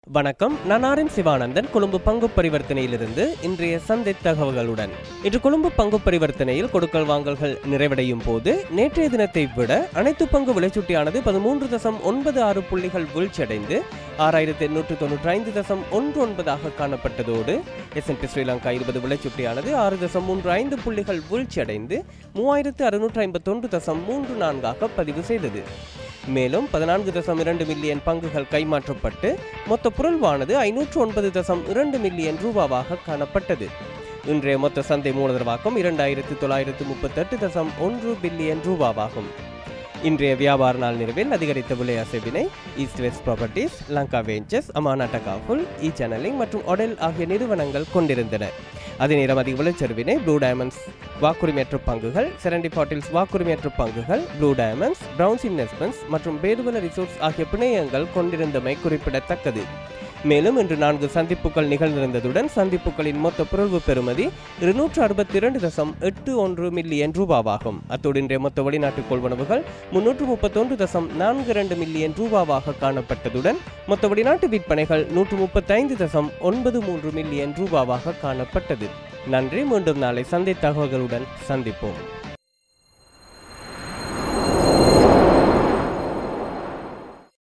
வணக்கம் நான் ஆரின் சிவானந்தன் கொழும்பு பங்கு பரிவர்த்தனையிலிருந்து இன்றைய சந்தை தகவல்களுடன் இன்று கொழும்பு பங்கு பரிவர்த்தனையில் கொடுக்கல் வாங்கல்கள் நிறைவடையும் போது நேற்றைய தினத்தை விட அனைத்து பங்கு விலைச்சுட்டியானது பதிமூன்று தசம் ஒன்பது ஆறு புள்ளிகள் வீழ்ச்சியடைந்து ஆறாயிரத்தி எண்ணூற்று தொண்ணூற்றி ஐந்து தசம் ஒன்று ஒன்பதாக காணப்பட்டதோடு எஸ்என்பி ஸ்ரீலங்கா இருபது விலைச்சுட்டியானது ஆறு தசம் மூன்று ஐந்து புள்ளிகள் வீழ்ச்சியடைந்து மூவாயிரத்து அறுநூற்று ஐம்பத்தொன்று தசம் மூன்று நான்காக பதிவு செய்தது மேலும் பதினான்கு தசம் இரண்டு மில்லியன் பங்குகள் கைமாற்றப்பட்டு மொத்த பொருள்வானது ஐநூற்று ஒன்பது தசம் இரண்டு மில்லியன் ரூபாவாக காணப்பட்டது இன்றைய மொத்த சந்தை மூலதனவாக்கம் இரண்டாயிரத்து தொள்ளாயிரத்து முப்பத்தெட்டு தசம் ஒன்று பில்லியன் ரூபாவாகும் இன்றைய வியாபார நாள் நிறைவில் அதிகரித்த விலை அசைவினை east west properties Lanka ventures Amana Takaful e channelling மற்றும் ஒடெல் ஆகிய நிறுவனங்கள் கொண்டிருந்தன அதே நேரம் அதிக விளைச்செருவினை ப்ளூ டைமண்ட்ஸ் வாக்குரிமையற்ற பங்குகள் செரண்டி பாட்டில்ஸ் வாக்குரிமையற்ற பங்குகள் ப்ளூ டைமண்ட்ஸ் பிரவுன்ஸ் இன்வெஸ்ட்மெண்ட்ஸ் மற்றும் பேடுவல ரிசோர்ட்ஸ் ஆகிய பிணையங்கள் கொண்டிருந்தமை குறிப்பிடத்தக்கது மேலும் இன்று நான்கு சந்திப்புகள் நிகழ்ந்திருந்ததுடன் சந்திப்புகளின் மொத்த புரள்வு பெறுமதி இருநூற்று அறுபத்தி இரண்டு தசம் எட்டு ஒன்று மில்லியன் ரூபாவாகும் அத்தோடு இன்றைய மொத்த வெளிநாட்டு கொள்வனவுகள் முன்னூற்று முப்பத்தொன்று தசம் நான்கு இரண்டு மில்லியன் ரூபாவாக காணப்பட்டதுடன் மொத்த வெளிநாட்டு விற்பனைகள் நூற்று முப்பத்தைந்து தசம் ஒன்பது மூன்று மில்லியன் ரூபாவாக காணப்பட்டது நன்றி மீண்டும் நாளை சந்தை தகவல்களுடன் சந்திப்போம்